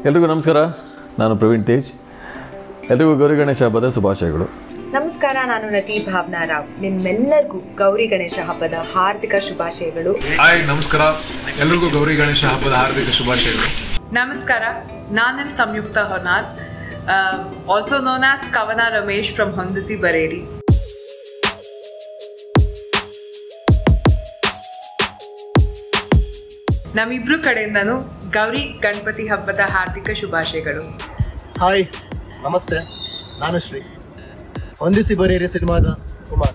ಎಲ್ರಿಗೂ ನಮಸ್ಕಾರ ನಾನು ಪ್ರವೀಣ್ ತೇಜ್ ಎಲ್ರಿಗೂ ಗೌರಿ ಗಣೇಶ ಹಬ್ಬದ ಶುಭಾಶಯಗಳು ನಮಸ್ಕಾರ ನಾನು ನಟಿ ಭಾವನಾ ರಾವ್ ನಿಮ್ಮೆಲ್ಲರಿಗೂ ಗೌರಿ ಗಣೇಶ ಹಬ್ಬದ ಹಾರ್ದಿಕ ಶುಭಾಶಯಗಳು ಹಾಯ್ ನಮಸ್ಕಾರ ಎಲ್ರಿಗೂ ಗೌರಿ ಗಣೇಶ ಹಬ್ಬದ ಹಾರ್ದಿಕ ಶುಭಾಶಯಗಳು ನಮಸ್ಕಾರ ನಾನು ನಿಮ್ ಸಂಯುಕ್ತ ಹೊನಾರ್ also known as Kavana Ramesh from ಹೊಂದಿಸಿ ಬರೇರಿ ನಮ್ಮಿಬ್ರು ಕಡೆಯಿಂದನೂ ಗೌರಿ ಗಣಪತಿ ಹಬ್ಬದ ಹಾರ್ದಿಕ ಶುಭಾಶಯಗಳು ಹಾಯ್ ನಮಸ್ತೆ ನಾನು ಶ್ರೀ ಹೊಂದಿಸಿ ಬರೀರಿ ಸಿನಿಮಾದ ಕುಮಾರ್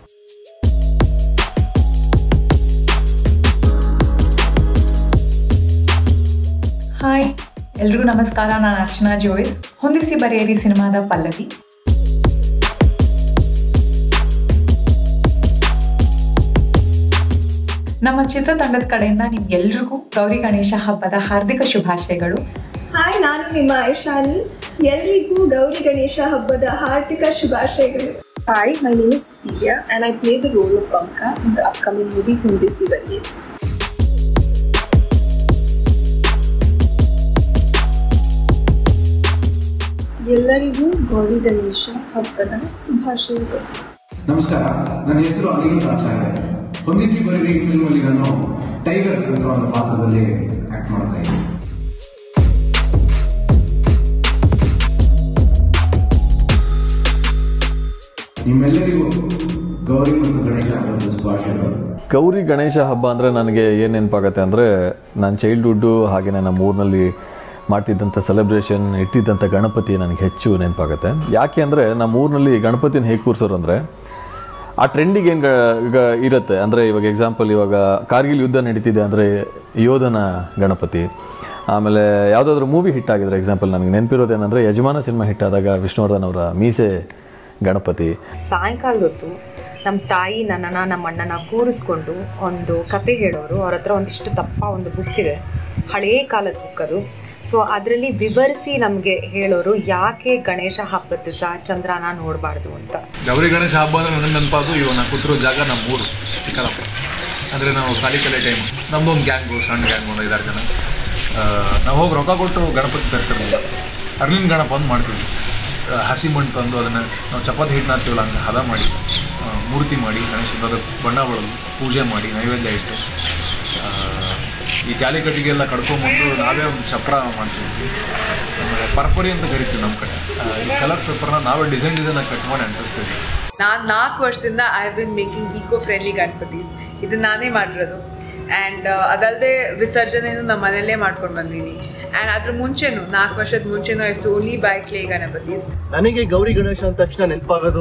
ಹಾಯ್ ಎಲ್ರಿಗೂ ನಮಸ್ಕಾರ ನಾನು ಅರ್ಚನಾ ಜೋಯಿಸ್ ಹೊಂದಿಸಿ ಬರೆಯರಿ ಸಿನಿಮಾದ ಪಲ್ಲವಿ ನಮ್ಮ ಚಿತ್ರತಂಡದ ಕಡೆಯಿಂದ ನಿಮ್ಗೆಲ್ರಿಗೂ ಗೌರಿ ಗಣೇಶ ಹಬ್ಬದ ಹಾರ್ದಿಕ ಶುಭಾಶಯಗಳು ಹಾಯ್ ನಾನು ನಿಮ್ಮ ಐಶಾನಿ ಎಲ್ರಿಗೂ ಗೌರಿ ಗಣೇಶ ಹಬ್ಬದ ಹಾರ್ದಿಕ ಶುಭಾಶಯಗಳು Hi, my name is Cecilia and I play the role of Banka in the upcoming movie Hundisi Variyeti. ಎಲ್ಲರಿಗೂ ಗೌರಿ ಗಣೇಶ ಹಬ್ಬದ ಶುಭಾಶಯಗಳು ನಮಸ್ಕಾರ ನನ್ನ ಹೆಸರು ಅನಿಲ್ ಆಚಾರ್ಯ ಹೊಂದಿಸಿ ಬರೀರಿ ಫಿಲ್ಮಲ್ಲಿ ನಾನು ಟೈಗರ್ ಅಂತ ಒಂದು ಪಾತ್ರದಲ್ಲಿ ಆಕ್ಟ್ ಮಾಡ್ತಾ ಇದ್ದೀನಿ ನಿಮ್ಮೆಲ್ಲರಿಗೂ ಗೌರಿ ಮತ್ತು ಗಣೇಶ ಹಬ್ಬದ ಶುಭಾಶಯಗಳು ಗೌರಿ ಗಣೇಶ ಹಬ್ಬ ಅಂದರೆ ನನಗೆ ಏನು ನೆನಪಾಗತ್ತೆ ಅಂದರೆ ನನ್ನ ಚೈಲ್ಡ್ಹುಡ್ಡು ಹಾಗೆ ನಮ್ಮ ಊರಿನಲ್ಲಿ ಮಾಡ್ತಿದ್ದಂಥ ಸೆಲೆಬ್ರೇಷನ್ ಇಟ್ಟಿದ್ದಂಥ ಗಣಪತಿ ನನಗೆ ಹೆಚ್ಚು ನೆನಪಾಗುತ್ತೆ ಯಾಕೆ ಅಂದರೆ ನಮ್ಮ ಊರಿನಲ್ಲಿ ಗಣಪತಿನ ಹೇಗೆ ಕೂರಿಸೋರು ಅಂದರೆ ಆ ಟ್ರೆಂಡಿಗೆ ಏನು ಈಗ ಇರುತ್ತೆ ಅಂದರೆ ಇವಾಗ ಎಕ್ಸಾಂಪಲ್ ಇವಾಗ ಕಾರ್ಗಿಲ್ ಯುದ್ಧ ನಡೀತಿದೆ ಅಂದರೆ ಯೋಧನ ಗಣಪತಿ ಆಮೇಲೆ ಯಾವುದಾದ್ರೂ ಮೂವಿ ಹಿಟ್ ಆಗಿದ್ರೆ ಎಕ್ಸಾಂಪಲ್ ನನಗೆ ನೆನಪಿರೋದೇನೆಂದರೆ ಯಜಮಾನ ಸಿನಿಮಾ ಹಿಟ್ ಆದಾಗ ವಿಷ್ಣುವರ್ಧನ್ ಅವರ ಮೀಸೆ ಗಣಪತಿ ಸಾಯಂಕಾಲದ ಹೊತ್ತು ನಮ್ಮ ತಾಯಿ ನನ್ನನ್ನು ನಮ್ಮ ಅಣ್ಣನ ಕೂರಿಸ್ಕೊಂಡು ಒಂದು ಕತೆ ಹೇಳೋರು ಅವ್ರ ಹತ್ರ ಒಂದಿಷ್ಟು ದಪ್ಪ ಒಂದು ಬುಕ್ ಇದೆ ಹಳೇ ಕಾಲದ ಬುಕ್ ಅದು ಸೊ ಅದರಲ್ಲಿ ವಿವರಿಸಿ ನಮಗೆ ಹೇಳೋರು ಯಾಕೆ ಗಣೇಶ ಹಬ್ಬದ ದಿವಸ ಚಂದ್ರನ ನೋಡಬಾರ್ದು ಅಂತ ಗೌರಿ ಗಣೇಶ ಹಬ್ಬ ಅಂದ್ರೆ ನನಗೆ ನೆನಪಾದು ಇವಾಗ ನಾನು ಕೂತಿರೋ ಜಾಗ ನಮ್ಮ ಊರು ಚಿಕ್ಕನಪ್ಪ ಅಂದರೆ ನಾವು ಸಾಲಿ ಕಲೆ ಟೈಮ್ ನಮ್ಮದು ಒಂದು ಗ್ಯಾಂಗು ಸಣ್ಣ ಗ್ಯಾಂಗ್ ಒಂದು ಐದಾರು ಜನ ಆ, ನಾವು ಹೋಗಿ ರೊಕ್ಕ ಕೊಟ್ಟು ಗಣಪತಿ ತರ್ತಿರಲಿಲ್ಲ ಅರ್ಲಿನ ಗಣಪ ಒಂದು ಮಾಡ್ತೀವಿ ಆ, ಹಸಿ ಮಣ್ಣು ತಂದು ಅದನ್ನು ನಾವು ಚಪಾತಿ ಹಿಟ್ಟು ಹಾಕ್ತೀವಲ್ಲ ಹಂಗೆ ಹದ ಮಾಡಿ ಆ, ಮೂರ್ತಿ ಮಾಡಿ ಗಣೇಶನ ಅದಕ್ಕೆ ಬಣ್ಣ ಬಳದು ಪೂಜೆ ಮಾಡಿ ನೈವೇದ್ಯ ಇಟ್ಟು ಆ, ಈ ಜಾಲಿ ಕಟ್ಟಿಗೆಲ್ಲ ಕಡ್ಕೊಂಬಂದು ನಾವೇ ಒಂದು ಚಪ್ರ ಮಾಡ್ತೀವಿ ಆಮೇಲೆ ಪರ್ಪರಿ ಅಂತ ಕರಿತೀವಿ ನಮ್ಮ ಕಡೆ ಆ, ಈ ಕಲರ್ ಪೇಪರ್ನ ನಾವೇ ಡಿಸೈನ್ ಡಿಸೈನ್ ಕಟ್ ಮಾಡಿ ಅಂಟಿಸ್ತೀವಿ ನಾನು ನಾಲ್ಕು ವರ್ಷದಿಂದ I have been making eco friendly Ganapatis ಇದು ನಾನೇ ಮಾಡಿರೋದು ಆ್ಯಂಡ್ ಅದಲ್ಲದೆ ವಿಸರ್ಜನೆನೂ ನಮ್ಮ ಮನೆಯಲ್ಲೇ ಮಾಡ್ಕೊಂಡು ಬಂದೀನಿ ಆ್ಯಂಡ್ ಅದ್ರ ಮುಂಚೆನೂ ನಾಲ್ಕು ವರ್ಷದ ಮುಂಚೆನೂ ಎಷ್ಟು ಓನ್ಲಿ ಬೈ ಕ್ಲೇ ಗಣಪತೀಸ್ ನನಗೆ ಗೌರಿ ಗಣೇಶ ಅಂದ ತಕ್ಷಣ ನೆನಪಾಗೋದು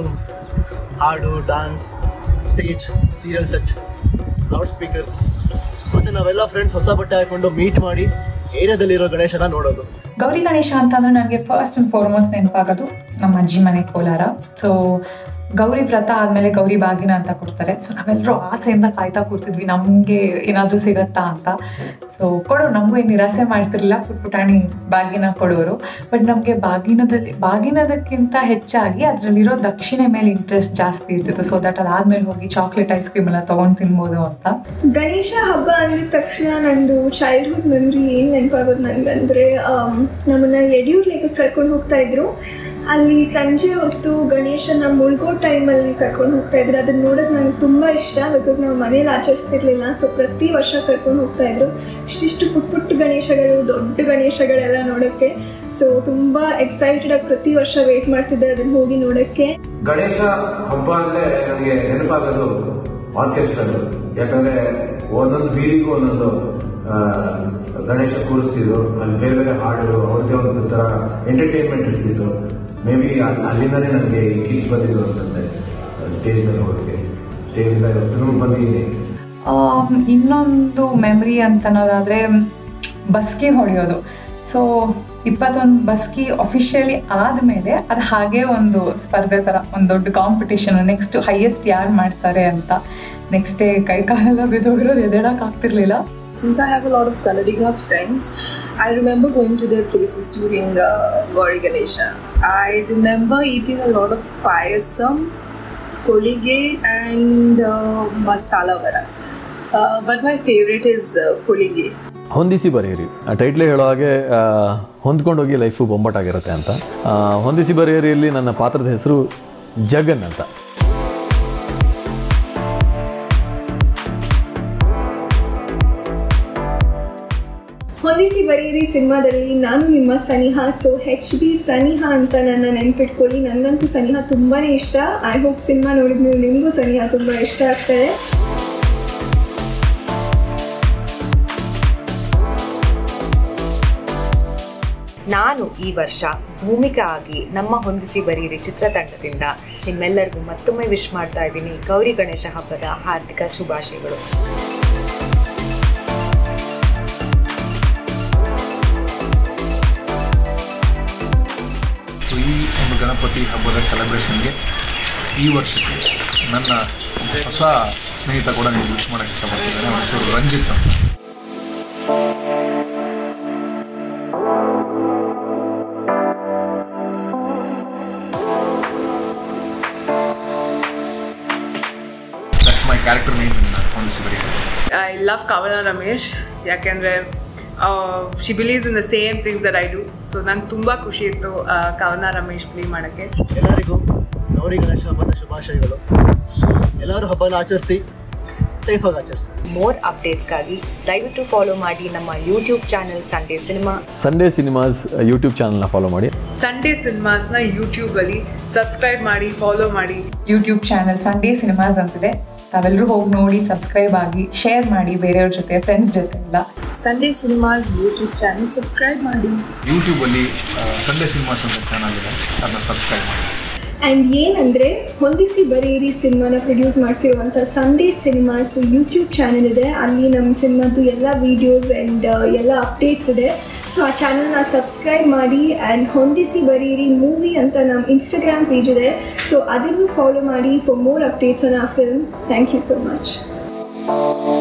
ಹಾಡು dance stage serial set loud speakers ಮತ್ತು ನಾವೆಲ್ಲ ಫ್ರೆಂಡ್ಸ್ ಹೊಸ ಬಟ್ಟೆ ಹಾಕೊಂಡು ಮೀಟ್ ಮಾಡಿ ಏರಿಯಾದಲ್ಲಿರೋ ಗಣೇಶನ ನೋಡೋದು ಗೌರಿ ಗಣೇಶ ಅಂತಂದ್ರೆ ನನಗೆ ಫಸ್ಟ್ ಆ್ಯಂಡ್ ಫಾರ್ಮೋಸ್ಟ್ ನೆನಪಾಗೋದು ನಮ್ಮ ಅಜ್ಜಿ ಮನೆ ಕೋಲಾರ ಸೊ ಗೌರಿ ವ್ರತ ಆದಮೇಲೆ ಗೌರಿ ಬಾಗಿನ ಅಂತ ಕೊಡ್ತಾರೆ ಸೊ ನಾವೆಲ್ಲರೂ ಆಸೆಯಿಂದ ಕಾಯ್ತಾ ಕೂರ್ತಿದ್ವಿ ನಮಗೆ ಏನಾದರೂ ಸಿಗತ್ತಾ ಅಂತ ಸೊ ಕೊಡೋರು ನಮಗೂ ಏನು ನಿರಾಸೆ ಮಾಡ್ತಿರ್ಲಿಲ್ಲ ಪುಟ್ ಪುಟಾಣಿ ಬಾಗಿನ ಕೊಡೋರು ಬಟ್ ನಮಗೆ ಬಾಗಿನದಲ್ಲಿ ಬಾಗಿನದಕ್ಕಿಂತ ಹೆಚ್ಚಾಗಿ ಅದರಲ್ಲಿರೋ ದಕ್ಷಿಣೆ ಮೇಲೆ ಇಂಟ್ರೆಸ್ಟ್ ಜಾಸ್ತಿ ಇರ್ತಿತ್ತು ಸೊ ದಟ್ ಅದಾದ್ಮೇಲೆ ಹೋಗಿ ಚಾಕ್ಲೇಟ್ ಐಸ್ ಕ್ರೀಮ್ ಎಲ್ಲ ತೊಗೊಂಡು ತಿನ್ಬೋದು ಅಂತ ಗಣೇಶ ಹಬ್ಬ ಅಂದಿದ ತಕ್ಷಣ ನಂದು ಚೈಲ್ಡ್ಹುಡ್ ಮೆಮ್ರಿ ಏನು ನೆನಪಾಗೋದು ನನಗಂದರೆ ನಮ್ಮನ್ನು ಯಡಿಯೂರು ಲೇಖಕ್ಕೆ ಕರ್ಕೊಂಡು ಹೋಗ್ತಾ ಇದ್ರು ಅಲ್ಲಿ ಸಂಜೆ ಹೊತ್ತು ಗಣೇಶನ ಮುಳುಗೋ ಟೈಮಲ್ಲಿ ಕರ್ಕೊಂಡು ಹೋಗ್ತಾ ಇದ್ರು ಅದನ್ನ ನೋಡೋದು ನನಗೆ ತುಂಬ ಇಷ್ಟ ಬಿಕಾಸ್ ನಾವು ಮನೇಲಿ ಆಚರಿಸ್ತಿರ್ಲಿಲ್ಲ ಸೊ ಪ್ರತಿ ವರ್ಷ ಕರ್ಕೊಂಡು ಹೋಗ್ತಾ ಇದ್ರು ಇಷ್ಟಿಷ್ಟು ಪುಟ್ಟ ಪುಟ್ಟ ಗಣೇಶಗಳು ದೊಡ್ಡ ಗಣೇಶಗಳೆಲ್ಲ ನೋಡೋಕ್ಕೆ ಸೊ ತುಂಬ ಎಕ್ಸೈಟೆಡ್ ಆಗಿ ಪ್ರತಿ ವರ್ಷ ವೇಟ್ ಮಾಡ್ತಿದ್ದೆ ಅದನ್ನ ಹೋಗಿ ನೋಡೋಕ್ಕೆ ಗಣೇಶ ಹಬ್ಬ ಅಂದ್ರೆ ನನಗೆ ನೆನಪಾಗೋದು ಆರ್ಕೆಸ್ಟ್ರಾ ಯಾಕಂದ್ರೆ ಒಂದೊಂದು ಬೀದಿಗೂ ಒಂದೊಂದು ಆ, ಗಣೇಶ ಕೂರಿಸ್ತಿದ್ರು ಅಲ್ಲಿ ಬೇರೆ ಬೇರೆ ಹಾಡುಗಳು ಅವ್ರದ್ದೇ ಒಂದು ತರ ಎಂಟರ್ಟೈನ್ಮೆಂಟ್ ಇರ್ತಿತ್ತು ಮೇ ಬಿ ಅಲ್ಲಿಂದನೇ ನನಗೆ ಈ ಕಿಚ್ ಬಂದಿದ್ದು ಅನ್ಸುತ್ತೆ ಸ್ಟೇಜ್ ಮೇಲೆ ಹೋಗಿ ಸ್ಟೇಜ್ ಇಂದ ಫಿಲ್ಮ್ ಬಂದಿದ್ದೀನಿ ಆಮ್, ಇನ್ನೊಂದು ಮೆಮರಿ ಅಂತ ಅನ್ನೋದಾದರೆ ಬಸ್ಕಿ ಹೊಡೆಯೋದು ಸೊ ಇಪ್ಪತ್ತೊಂದು ಬಸ್ಕಿ ಅಫಿಷಿಯಲಿ ಆದಮೇಲೆ ಅದು ಹಾಗೆ ಒಂದು ಸ್ಪರ್ಧೆ ಥರ ಒಂದು ದೊಡ್ಡ ಕಾಂಪಿಟಿಷನ್ ನೆಕ್ಸ್ಟ್ ಹೈಯೆಸ್ಟ್ ಯಾರು ಮಾಡ್ತಾರೆ ಅಂತ ನೆಕ್ಸ್ಟ್ ಡೇ ಕೈ ಕಾಲೆಲ್ಲ ಬಿದ್ದೋಗಿರೋದು ಎದೇಳಕ್ಕೆ ಆಗ್ತಿರ್ಲಿಲ್ಲ Since I have a lot of Kannadiga friends, I remember going to their places during uh, Gauri Ganesha. I remember eating a lot of payasam, holige, and uh, masala vada. Uh, but my favorite is uh, holige. ಹೊಂದಿಸಿ ಬರೆಯಿರಿ ಆ ಟೈಟ್ಲೇ ಹೇಳೋ ಹಾಗೆ ಆ, ಹೊಂದ್ಕೊಂಡೋಗಿ life ಬೊಂಬಾಟಾಗಿರುತ್ತೆ ಅಂತ ಆ, ಹೊಂದಿಸಿ ಬರೆಯಿರಿಯಲ್ಲಿ ನನ್ನ ಪಾತ್ರದ ಹೆಸರು ಜಗನ್ ಅಂತ ಹೊಂದಿಸಿ ಬರೀರಿ ಸಿನಿಮಾದಲ್ಲಿ ನಾನು ನಿಮ್ಮ ಸನಿಹಾ ಸೊ ಹೆಚ್ ಬಿ ಸನಿಹಾ ಅಂತ ನನ್ನ ನೆನ್ಪಿಟ್ಕೊಳ್ಳಿ ನನಗಂತೂ ಸನಿಹಾ ತುಂಬಾ ಇಷ್ಟ ಐ ಹೋಪ್ ಸಿನಿಮಾ ನೋಡಿದ್ಮೇಲೆ ನಿಮಗೂ ಸನಿಹಾ ತುಂಬ ಇಷ್ಟ ಆಗ್ತದೆ ನಾನು ಈ ವರ್ಷ ಭೂಮಿಕಾ ಆಗಿ ನಮ್ಮ ಹೊಂದಿಸಿ ಬರೀರಿ ಚಿತ್ರತಂಡದಿಂದ ನಿಮ್ಮೆಲ್ಲರಿಗೂ ಮತ್ತೊಮ್ಮೆ ವಿಶ್ ಮಾಡ್ತಾ ಇದ್ದೀನಿ ಗೌರಿ ಗಣೇಶ ಹಬ್ಬದ ಹಾರ್ದಿಕ ಶುಭಾಶಯಗಳು ಸೊ ಈ ಒಂದು ಗಣಪತಿ ಹಬ್ಬದ ಸೆಲೆಬ್ರೇಷನ್ಗೆ ಈ ವರ್ಷಕ್ಕೆ ನನ್ನ ಹೊಸ ಸ್ನೇಹಿತ ಕೂಡ ನೀವು ವಿಶ್ ಮಾಡೋಕ್ಕೆ ಇಷ್ಟಪಡ್ತಿದ್ದಾರೆ ಅವನ ಹೆಸರು ರಂಜಿತ್ ಅಂತ that's my character name in ಹೊಂದಿಸಿ ಬರೀತಾರೆ ಐ ಲವ್ ಕವನ ರಮೇಶ್ ಯಾಕೆಂದರೆ she believes in the same things that I do so ನಂಗೆ ತುಂಬ ಖುಷಿ ಇತ್ತು ಆ, ಕವನ ರಮೇಶ್ ಪ್ಲೇ ಮಾಡೋಕ್ಕೆ ಎಲ್ಲರಿಗೂ ಗೌರಿ ಗಣೇಶ ಹಬ್ಬದ ಶುಭಾಶಯಗಳು ಎಲ್ಲರೂ ಹಬ್ಬನ ಆಚರಿಸಿ ಸೇಫಾಗಿ ಆಚರಿಸಿ ಮೋರ್ ಅಪ್ಡೇಟ್ಸ್ಗಾಗಿ ದಯವಿಟ್ಟು ಫಾಲೋ ಮಾಡಿ ನಮ್ಮ YouTube channel Sunday Cinema Sunday Cinemas YouTube ಚಾನಲ್ನ ಫಾಲೋ ಮಾಡಿ ಸಂಡೇ ಸಿನಿಮಾಸ್ನ ಯೂಟ್ಯೂಬಲ್ಲಿ ಸಬ್ಸ್ಕ್ರೈಬ್ ಮಾಡಿ ಫಾಲೋ ಮಾಡಿ ಯೂಟ್ಯೂಬ್ ಚಾನಲ್ ಸಂಡೇ ಸಿನಿಮಾಸ್ ಅಂತಿದೆ ತಾವೆಲ್ಲರೂ ಹೋಗಿ ನೋಡಿ ಸಬ್ಸ್ಕ್ರೈಬ್ ಆಗಿ ಶೇರ್ ಮಾಡಿ ಬೇರೆಯವ್ರ ಜೊತೆ ಫ್ರೆಂಡ್ಸ್ ಜೊತೆ ಎಲ್ಲ Sunday Cinemas YouTube channel, subscribe ಮಾಡಿ ಯೂಟ್ಯೂಬಲ್ಲಿ ಸಂಡೇ ಸಿನಿಮಾಸ್ ಅಂತ ಚಾನಲ್ ಇದೆ ಅದನ್ನ ಸಬ್ಸ್ಕ್ರೈಬ್ ಮಾಡಿ ಆ್ಯಂಡ್ ಏನಂದರೆ ಹೊಂದಿಸಿ ಬರೀರಿ ಸಿನಿಮಾನ ಪ್ರೊಡ್ಯೂಸ್ ಮಾಡ್ತಿರುವಂಥ ಸಂಡೇ ಸಿನಿಮಾಸ್ ಯೂಟ್ಯೂಬ್ ಚಾನೆಲ್ ಇದೆ ಅಲ್ಲಿ ನಮ್ಮ ಸಿನಿಮಾದು ಎಲ್ಲ ವೀಡಿಯೋಸ್ ಆ್ಯಂಡ್ ಎಲ್ಲ ಅಪ್ಡೇಟ್ಸ್ ಇದೆ ಸೊ ಆ ಚಾನಲ್ನ ಸಬ್ಸ್ಕ್ರೈಬ್ ಮಾಡಿ ಆ್ಯಂಡ್ ಹೊಂದಿಸಿ ಬರೀರಿ ಮೂವಿ ಅಂತ ನಮ್ಮ ಇನ್ಸ್ಟಾಗ್ರಾಮ್ ಪೇಜ್ ಇದೆ ಸೊ ಅದನ್ನು ಫಾಲೋ ಮಾಡಿ ಫಾರ್ ಮೋರ್ ಅಪ್ಡೇಟ್ಸ್ ಆನ್ ಆ film thank you so much